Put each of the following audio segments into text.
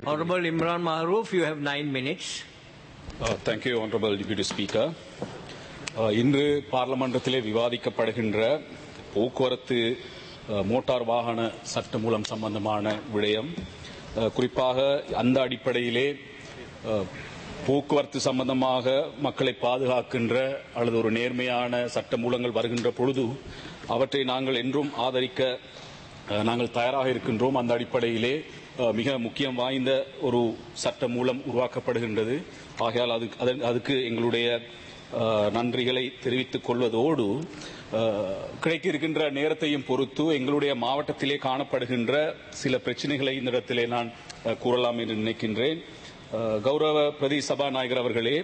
Honorable Imran Maroof, you have nine minutes. Uh, Thank you, Honorable Deputy Speaker. Uh, இன்று பார்லமன்றத்திலே விவாதிக்கப்படுகின்ற போக்குவரத்து uh, motor வாகன சட்ட மூலம் சம்பந்தமான விடயம் uh, குறிப்பாக அந்த அடிப்படையிலே uh, போக்குவரத்து சம்பந்தமாக மக்களை பாதுகாக்கின்ற அல்லது ஒரு நேர்மையான சட்ட மூலங்கள் வருகின்ற பொழுது அவற்றை நாங்கள் என்றும் ஆதரிக்க அஹ், நாங்கள் தயாராக இருக்கின்றோம் அந்த அடிப்படையிலே அஹ், மிக முக்கியம் வாய்ந்த ஒரு சட்ட மூலம் உருவாக்கப்படுகின்றது ஆகையால் அது அதன்- அதுக்கு எங்களுடைய அஹ், நன்றிகளை தெரிவித்துக் கொள்வதோடு அஹ், கிடைக்க இருக்கின்ற நேரத்தையும் பொறுத்து எங்களுடைய மாவட்டத்திலே காணப்படுகின்ற சில பிரச்சனைகளை இந்த இடத்திலே நான் அஹ், கூறலாம் என்று நினைக்கின்றேன் அஹ், கௌரவ பிரதி சபாநாயகர் அவர்களே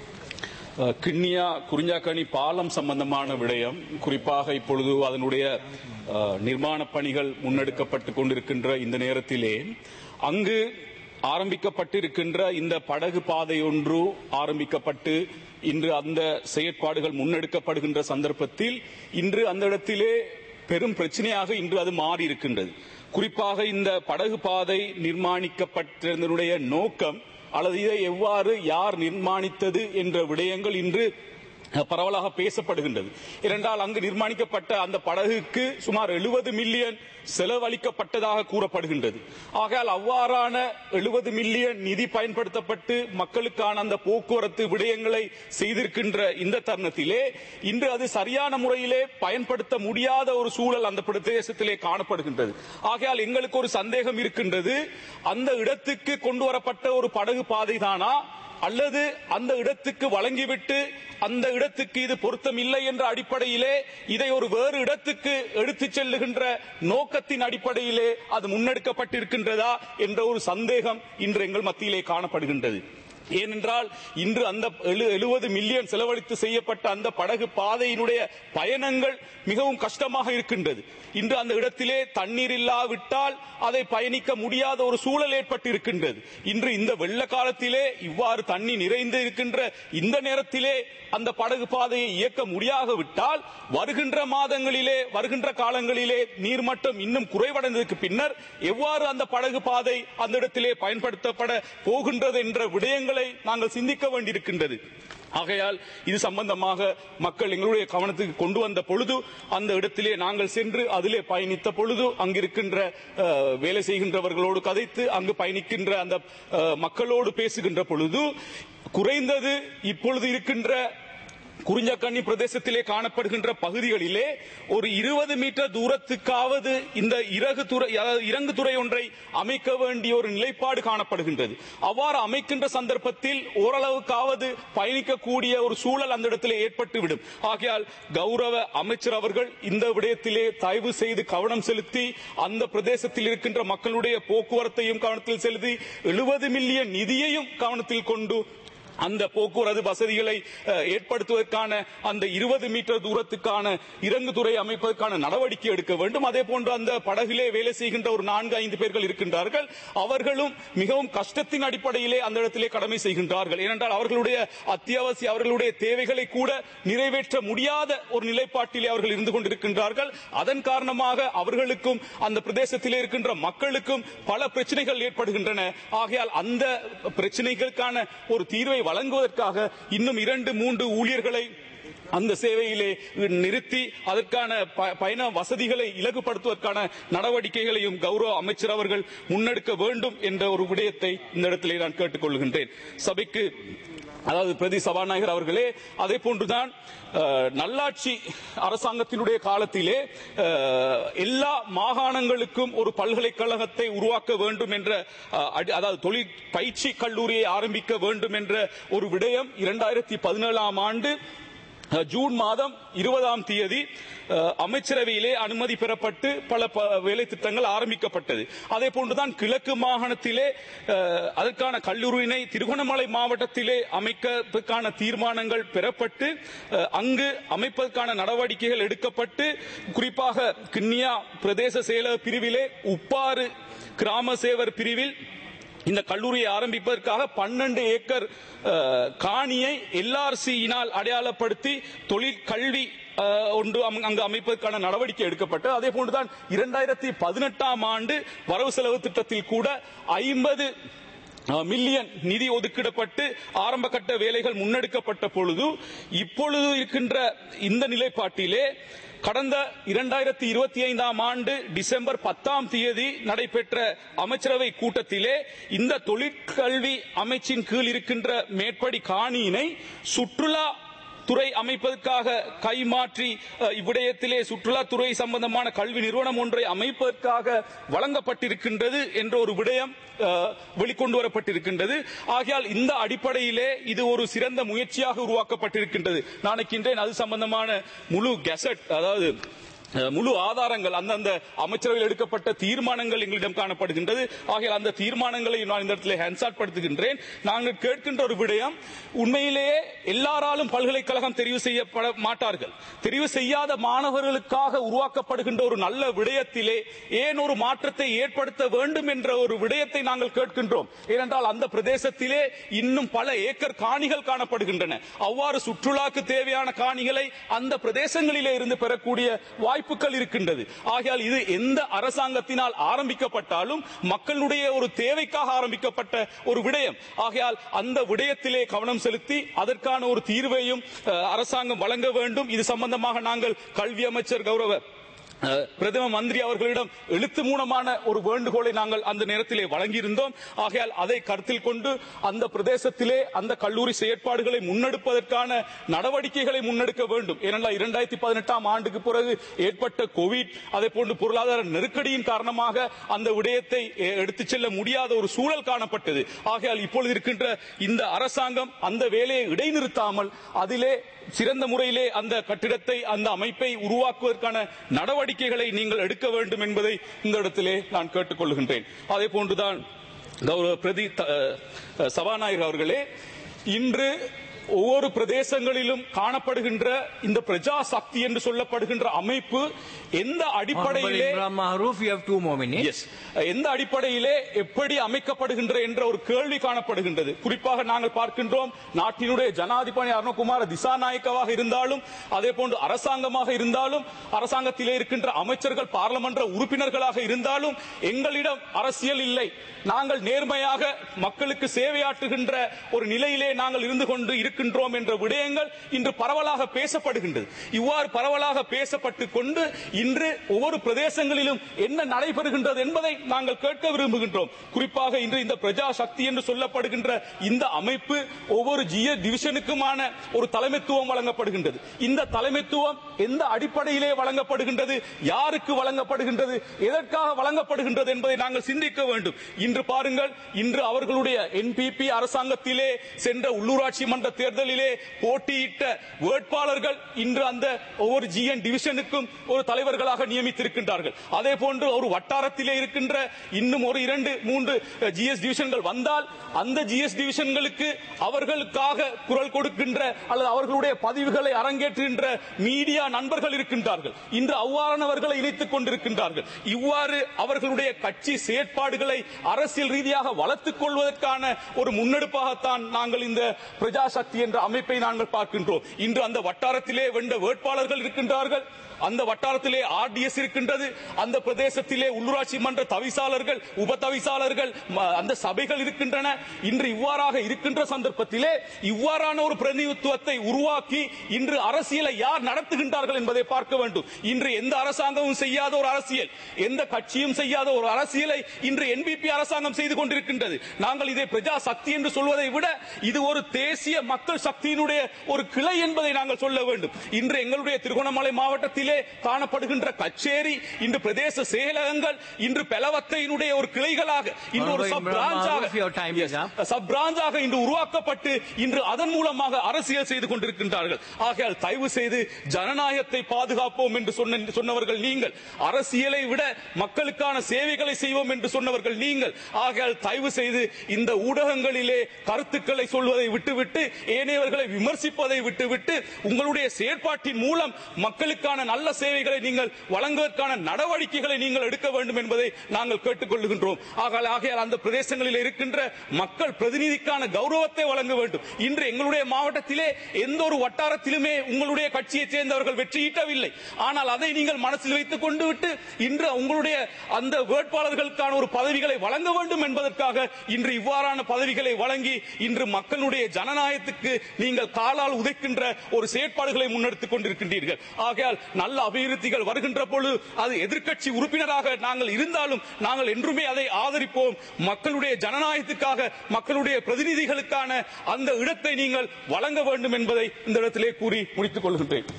அஹ், கிண்ணியா குறிஞ்சாக்கணி பாலம் சம்பந்தமான விடயம் குறிப்பாக இப்பொழுது அதனுடைய அஹ், நிர்மாணப் பணிகள் முன்னெடுக்கப்பட்டு கொண்டிருக்கின்ற இந்த நேரத்திலே அங்கு ஆரம்பிக்கப்பட்டிருக்கின்ற இந்த படகு பாதை ஒன்று ஆரம்பிக்கப்பட்டு இன்று அந்த செயற்பாடுகள் முன்னெடுக்கப்படுகின்ற சந்தர்ப்பத்தில் இன்று அந்த இடத்திலே பெரும் பிரச்சனையாக இன்று அது மாறி இருக்கின்றது குறிப்பாக இந்த படகு பாதை நிர்மாணிக்கப்பட்டதனுடைய நோக்கம் அல்லது இதை எவ்வாறு யார் நிர்மாணித்தது என்ற விடயங்கள் இன்று பரவலாக பேசப்படுகின்றது இரண்டால் அங்கு நிர்மாணிக்கப்பட்ட அந்த படகுக்கு சுமார் 70 மில்லியன் செலவழிக்கப்பட்டதாக கூறப்படுகின்றது ஆகையால் அவ்வாறான 70 மில்லியன் நிதி பயன்படுத்தப்பட்டு மக்களுக்கான அந்த போக்குவரத்து விடயங்களை செய்திருக்கின்ற இந்த தருணத்திலே இன்று அது சரியான முறையிலே பயன்படுத்த முடியாத ஒரு சூழல் அந்த பிரதேசத்திலே காணப்படுகின்றது ஆகையால் எங்களுக்கு ஒரு சந்தேகம் இருக்கின்றது அந்த இடத்துக்கு கொண்டு வரப்பட்ட ஒரு படகு பாதை தானா அல்லது அந்த இடத்துக்கு வழங்கிவிட்டு அந்த இடத்துக்கு இது பொருத்தம் இல்லை என்ற அடிப்படையிலே இதை ஒரு வேறு இடத்துக்கு எடுத்துச் செல்லுகின்ற நோக்கத்தின் அடிப்படையிலே அது முன்னெடுக்கப்பட்டிருக்கின்றதா என்ற ஒரு சந்தேகம் இன்று எங்கள் மத்தியிலே காணப்படுகின்றது ஏனென்றால் இன்று அந்த எழுபது மில்லியன் செலவழித்து செய்யப்பட்ட அந்த படகு பாதையினுடைய பயணங்கள் மிகவும் கஷ்டமாக இருக்கின்றது இன்று அந்த இடத்திலே தண்ணீர் இல்லாவிட்டால் அதை பயணிக்க முடியாத ஒரு சூழல் ஏற்பட்டு இருக்கின்றது இன்று இந்த வெள்ள காலத்திலே இவ்வாறு தண்ணி நிறைந்து இருக்கின்ற இந்த நேரத்திலே அந்த படகு பாதையை இயக்க முடியாக விட்டால் வருகின்ற மாதங்களிலே வருகின்ற காலங்களிலே நீர்மட்டம் இன்னும் குறைவடைந்ததற்கு பின்னர் எவ்வாறு அந்த படகு பாதை அந்த இடத்திலே பயன்படுத்தப்பட போகின்றது என்ற விடயங்களை நாங்கள் சிந்திக்க வேண்டியிருக்கின்றது ஆகையால் இது சம்பந்தமாக மக்கள் எங்களுடைய கவனத்துக்கு கொண்டு வந்த பொழுது அந்த இடத்திலே நாங்கள் சென்று அதிலே பயணித்த பொழுது அங்கிருக்கின்ற அஹ், வேலை செய்கின்றவர்களோடு கதைத்து அங்கு பயணிக்கின்ற அந்த அஹ், மக்களோடு பேசுகின்ற பொழுது குறைந்தது இப்பொழுது இருக்கின்ற குறிஞ்சக்கண்ணி பிரதேசத்திலே காணப்படுகின்ற பகுதிகளிலே ஒரு இருபது மீட்டர் தூரத்துக்காவது இந்த இறகு துறை அதாவது இறங்கு துறை ஒன்றை அமைக்க வேண்டிய ஒரு நிலைப்பாடு காணப்படுகின்றது அவ்வாறு அமைக்கின்ற சந்தர்ப்பத்தில் ஓரளவுக்காவது பயணிக்கக்கூடிய ஒரு சூழல் அந்த இடத்திலே ஏற்பட்டுவிடும் ஆகையால் கௌரவ அமைச்சர் அவர்கள் இந்த விடயத்திலே தயவு செய்து கவனம் செலுத்தி அந்த பிரதேசத்தில் இருக்கின்ற மக்களுடைய போக்குவரத்தையும் கவனத்தில் செலுத்தி எழுபது மில்லியன் நிதியையும் கவனத்தில் கொண்டு அந்த போக்குவரத்து வசதிகளை அஹ், ஏற்படுத்துவதற்கான அந்த இருபது மீட்டர் தூரத்துக்கான இறங்குதுறை அமைப்பதற்கான நடவடிக்கை எடுக்க வேண்டும் அதே போன்று அந்த படகிலே வேலை செய்கின்ற ஒரு நான்கு ஐந்து பேர்கள் இருக்கின்றார்கள் அவர்களும் மிகவும் கஷ்டத்தின் அடிப்படையிலே அந்த இடத்திலே கடமை செய்கின்றார்கள் ஏனென்றால் அவர்களுடைய அத்தியாவசிய அவர்களுடைய தேவைகளை கூட நிறைவேற்ற முடியாத ஒரு நிலைப்பாட்டிலே அவர்கள் இருந்து கொண்டிருக்கின்றார்கள் அதன் காரணமாக அவர்களுக்கும் அந்த பிரதேசத்திலே இருக்கின்ற மக்களுக்கும் பல பிரச்சனைகள் ஏற்படுகின்றன ஆகையால் அந்த பிரச்சனைகளுக்கான ஒரு தீர்வை வழங்குவதற்காக இன்னும் இரண்டு மூன்று ஊழியர்களை அந்த சேவையிலே நிறுத்தி அதற்கான ப- பயண வசதிகளை இலகுபடுத்துவதற்கான நடவடிக்கைகளையும் கௌரவ அமைச்சர் அவர்கள் முன்னெடுக்க வேண்டும் என்ற ஒரு விடயத்தை இந்த இடத்திலே நான் கேட்டுக்கொள்கின்றேன் சபைக்கு அதாவது பிரதி சபாநாயகர் அவர்களே அதே போன்றுதான் அஹ், நல்லாட்சி அரசாங்கத்தினுடைய காலத்திலே அஹ், எல்லா மாகாணங்களுக்கும் ஒரு பல்கலைக்கழகத்தை உருவாக்க வேண்டும் என்ற அஹ், அடி- அதாவது தொழில் பயிற்சி கல்லூரியை ஆரம்பிக்க வேண்டும் என்ற ஒரு விடயம் இரண்டாயிரத்தி பதினேழாம் ஆண்டு அஹ், ஜூன் மாதம் இருபதாம் தேதி அஹ், அமைச்சரவையிலே அனுமதி பெறப்பட்டு பல ப- வேலை திட்டங்கள் ஆரம்பிக்கப்பட்டது அதே போன்றுதான் கிழக்கு மாகாணத்திலே அஹ், அதற்கான கல்லூரியினை திருகோணமலை மாவட்டத்திலே அமைப்பதற்கான தீர்மானங்கள் பெறப்பட்டு அஹ், அங்கு அமைப்பதற்கான நடவடிக்கைகள் எடுக்கப்பட்டு குறிப்பாக கிண்ணியா பிரதேச செயலக பிரிவிலே உப்பாறு கிராம சேவர் பிரிவில் இந்த கல்லூரியை ஆரம்பிப்பதற்காக பன்னெண்டு ஏக்கர் அஹ், காணியை எல்ஆர்சியினால் அடையாளப்படுத்தி தொழில் கல்வி அஹ், ஒன்று அம்- அங்கு அமைப்பதற்கான நடவடிக்கை எடுக்கப்பட்டு அதே போன்றுதான் இரண்டாயிரத்தி பதினெட்டாம் ஆண்டு வரவு செலவு திட்டத்தில் கூட ஐம்பது அஹ், மில்லியன் நிதி ஒதுக்கிடப்பட்டு ஆரம்ப கட்ட வேலைகள் முன்னெடுக்கப்பட்ட பொழுது இப்பொழுது இருக்கின்ற இந்த நிலைப்பாட்டிலே கடந்த இரண்டாயிரத்தி இருபத்தி ஐந்தாம் ஆண்டு டிசம்பர் பத்தாம் தேதி நடைபெற்ற அமைச்சரவை கூட்டத்திலே இந்த தொழிற்கல்வி அமைச்சின் கீழ் இருக்கின்ற மேற்படி காணியினை சுற்றுலா துறை அமைப்பதற்காக கைமாற்றி அஹ், இவ்விடயத்திலே சுற்றுலாத்துறை சம்பந்தமான கல்வி நிறுவனம் ஒன்றை அமைப்பதற்காக வழங்கப்பட்டிருக்கின்றது என்ற ஒரு விடயம் அஹ், வெளிக்கொண்டு வரப்பட்டிருக்கின்றது ஆகையால் இந்த அடிப்படையிலே இது ஒரு சிறந்த முயற்சியாக உருவாக்கப்பட்டிருக்கின்றது நான் நினைக்கின்றேன் அது சம்பந்தமான முழு கெசட் அதாவது அஹ், முழு ஆதாரங்கள் அந்தந்த அமைச்சரவையில் எடுக்கப்பட்ட தீர்மானங்கள் எங்களிடம் காணப்படுகின்றது ஆகையால் அந்த தீர்மானங்களை நான் இந்த இடத்துல ஹேண்ட்சாட் படுத்துகின்றேன் நாங்கள் கேட்கின்ற ஒரு விடயம் உண்மையிலேயே எல்லாராலும் பல்கலைக்கழகம் தெரிவு செய்யப்பட மாட்டார்கள் தெரிவு செய்யாத மாணவர்களுக்காக உருவாக்கப்படுகின்ற ஒரு நல்ல விடயத்திலே ஏன் ஒரு மாற்றத்தை ஏற்படுத்த வேண்டும் என்ற ஒரு விடயத்தை நாங்கள் கேட்கின்றோம் ஏனென்றால் அந்த பிரதேசத்திலே இன்னும் பல ஏக்கர் காணிகள் காணப்படுகின்றன அவ்வாறு சுற்றுலாக்கு தேவையான காணிகளை அந்த பிரதேசங்களிலே இருந்து பெறக்கூடிய வாய்ப்புகள் இருக்கின்றது ஆகையால் இது எந்த அரசாங்கத்தினால் ஆரம்பிக்கப்பட்டாலும் மக்களுடைய ஒரு தேவைக்காக ஆரம்பிக்கப்பட்ட ஒரு விடயம் ஆகையால் அந்த விடயத்திலே கவனம் செலுத்தி அதற்கான ஒரு தீர்வையும் அஹ், அரசாங்கம் வழங்க வேண்டும் இது சம்பந்தமாக நாங்கள் கல்வி அமைச்சர் கௌரவ அஹ், பிரதம மந்திரி அவர்களிடம் எழுத்து மூலமான ஒரு வேண்டுகோளை நாங்கள் அந்த நேரத்திலே வழங்கியிருந்தோம் ஆகையால் அதை கருத்தில் கொண்டு அந்த பிரதேசத்திலே அந்த கல்லூரி செயற்பாடுகளை முன்னெடுப்பதற்கான நடவடிக்கைகளை முன்னெடுக்க வேண்டும் ஏனென்றால் இரண்டாயிரத்தி பதினெட்டாம் ஆண்டுக்கு பிறகு ஏற்பட்ட கோவிட் அதே போன்று பொருளாதார நெருக்கடியின் காரணமாக அந்த விடயத்தை எ- எடுத்துச் செல்ல முடியாத ஒரு சூழல் காணப்பட்டது ஆகையால் இப்பொழுது இருக்கின்ற இந்த அரசாங்கம் அந்த வேலையை இடைநிறுத்தாமல் அதிலே சிறந்த முறையிலே அந்த கட்டிடத்தை அந்த அமைப்பை உருவாக்குவதற்கான நடவடிக்கைகளை நீங்கள் எடுக்க வேண்டும் என்பதை இந்த இடத்திலே நான் கேட்டுக்கொள்கின்றேன் அதே போன்றுதான் கௌரவ பிரதி த- அஹ், சபாநாயகர் அவர்களே இன்று ஒவ்வொரு பிரதேசங்களிலும் காணப்படுகின்ற இந்த பிரஜா சக்தி என்று சொல்லப்படுகின்ற அமைப்பு எந்த Honorable அடிப்படையிலே Imran Mahroof, you have two more minutes. Yes எந்த அடிப்படையிலே எப்படி அமைக்கப்படுகின்ற என்ற ஒரு கேள்வி காணப்படுகின்றது குறிப்பாக நாங்கள் பார்க்கின்றோம் நாட்டினுடைய ஜனாதிபதி அருணகுமார திசாநாயக்கவாக இருந்தாலும் அதே போன்று அரசாங்கமாக இருந்தாலும் அரசாங்கத்திலே இருக்கின்ற அமைச்சர்கள் பாராளுமன்ற உறுப்பினர்களாக இருந்தாலும் எங்களிடம் அரசியல் இல்லை நாங்கள் நேர்மையாக மக்களுக்கு சேவையாற்றுகின்ற ஒரு நிலையிலே நாங்கள் இருந்து கொண்டு இருக்கின்றோம் என்ற விடயங்கள் இன்று பரவலாக பேசப்படுகின்றது இவ்வாறு பரவலாக பேசப்பட்டு கொண்டு இன்று ஒவ்வொரு பிரதேசங்களிலும் என்ன நடைபெறுகின்றது என்பதை நாங்கள் கேட்க விரும்புகின்றோம் குறிப்பாக இன்று இந்த பிரஜா சக்தி என்று சொல்லப்படுகின்ற இந்த அமைப்பு ஒவ்வொரு ஜிய டிவிஷனுக்குமான ஒரு தலைமைத்துவம் வழங்கப்படுகின்றது இந்த தலைமைத்துவம் எந்த அடிப்படையிலே வழங்கப்படுகின்றது யாருக்கு வழங்கப்படுகின்றது எதற்காக வழங்கப்படுகின்றது என்பதை நாங்கள் சிந்திக்க வேண்டும் இன்று பாருங்கள் இன்று அவர்களுடைய என்பிபி அரசாங்கத்திலே சென்ற உள்ளூராட்சி மன்ற தேர்தலிலே போட்டியிட்ட வேட்பாளர்கள் இன்று அந்த ஒவ்வொரு ஜிஎன் டிவிஷனுக்கும் ஒரு தலைவர்களாக நியமித்திருக்கின்றார்கள் அதே போன்று ஒரு வட்டாரத்திலே இருக்கின்ற இன்னும் ஒரு இரண்டு மூன்று ஜிஎஸ் டிவிஷன்கள் வந்தால் அந்த ஜிஎஸ் டிவிஷன்களுக்கு அவர்களுக்காக குரல் கொடுக்கின்ற அல்லது அவர்களுடைய பதிவுகளை அரங்கேற்றுகின்ற மீடியா நண்பர்கள் இருக்கின்றார்கள் இன்று அவ்வாறானவர்களை இணைத்துக் கொண்டிருக்கின்றார்கள் இவ்வாறு அவர்களுடைய கட்சி செயற்பாடுகளை அரசியல் ரீதியாக வளர்த்துக் கொள்வதற்கான ஒரு முன்னெடுப்பாகத்தான் நாங்கள் இந்த பிரஜா சக்தி என்ற அமைப்பை நாங்கள் பார்க்கின்றோம் இன்று அந்த வட்டாரத்திலே வென்ற வேட்பாளர்கள் இருக்கின்றார்கள் அந்த வட்டாரத்திலே ஆர்டிஎஸ் இருக்கின்றது அந்த பிரதேசத்திலே உள்ளூராட்சி மன்ற தவிசாளர்கள் உப தவிசாளர்கள் ம- அந்த சபைகள் இருக்கின்றன இன்று இவ்வாறாக இருக்கின்ற சந்தர்ப்பத்திலே இவ்வாறான ஒரு பிரதிநிதித்துவத்தை உருவாக்கி இன்று அரசியலை யார் நடத்துகின்றார்கள் என்பதை பார்க்க வேண்டும் இன்று எந்த அரசாங்கமும் செய்யாத ஒரு அரசியல் எந்த கட்சியும் செய்யாத ஒரு அரசியலை இன்று என்பிபி அரசாங்கம் செய்து கொண்டிருக்கின்றது நாங்கள் இதை பிரஜா சக்தி என்று சொல்வதை விட இது ஒரு தேசிய மக்கள் சக்தியினுடைய ஒரு கிளை என்பதை நாங்கள் சொல்ல வேண்டும் இன்று எங்களுடைய திருகோணமலை மாவட்டத்திலே காணப்படுகின்ற கச்சேரி இன்று பிரதேச செயலகங்கள் இன்று பெலவத்தையினுடைய ஒரு கிளைகளாக இன்று ஒரு Honorable சப் Imran பிரான்ச்சாக Maruf, your time is up. Sub பிரான்ச்சாக இன்று உருவாக்கப்பட்டு இன்று அதன் மூலமாக அரசியல் செய்து கொண்டிருக்கின்றார்கள் ஆகையால் தயவு செய்து ஜனநாயகத்தை பாதுகாப்போம் என்று சொன்ன சொன்னவர்கள் நீங்கள் அரசியலை விட மக்களுக்கான சேவைகளை செய்வோம் என்று சொன்னவர்கள் நீங்கள் ஆகையால் தயவு செய்து இந்த ஊடகங்களிலே கருத்துக்களை சொல்வதை விட்டுவிட்டு ஏனையவர்களை விமர்சிப்பதை விட்டுவிட்டு உங்களுடைய செயற்பாட்டின் மூலம் மக்களுக்கான நல்ல சேவைகளை நீங்கள் வழங்குவதற்கான நடவடிக்கைகளை நீங்கள் எடுக்க வேண்டும் என்பதை நாங்கள் கேட்டுக்கொள்ளுகின்றோம் ஆக- ஆகையால் அந்த பிரதேசங்களில் இருக்கின்ற மக்கள் பிரதிநிதிக்கான கௌரவத்தை வழங்க வேண்டும் இன்று எங்களுடைய மாவட்டத்திலே எந்த ஒரு வட்டாரத்திலுமே உங்களுடைய கட்சியைச் சேர்ந்தவர்கள் வெற்றியீட்டவில்லை ஆனால் அதை நீங்கள் மனசில் வைத்துக் கொண்டு விட்டு இன்று உங்களுடைய அந்த வேட்பாளர்களுக்கான ஒரு பதவிகளை வழங்க வேண்டும் என்பதற்காக இன்று இவ்வாறான பதவிகளை வழங்கி இன்று மக்களுடைய ஜனநாயகத்துக்கு நீங்கள் காலால் உதைக்கின்ற ஒரு செயற்பாடுகளை முன்னெடுத்துக் கொண்டிருக்கின்றீர்கள் ஆகையால் நல்ல அபிவிருத்திகள் வருகின்ற பொழுது அது எதிர்க்கட்சி உறுப்பினராக நாங்கள் இருந்தாலும் நாங்கள் என்றுமே அதை ஆதரிப்போம் மக்களுடைய ஜனநாயகத்துக்காக மக்களுடைய பிரதிநிதிகளுக்கான அந்த இடத்தை நீங்கள் வழங்க வேண்டும் என்பதை இந்த இடத்திலே கூறி முடித்துக் கொள்கின்றேன்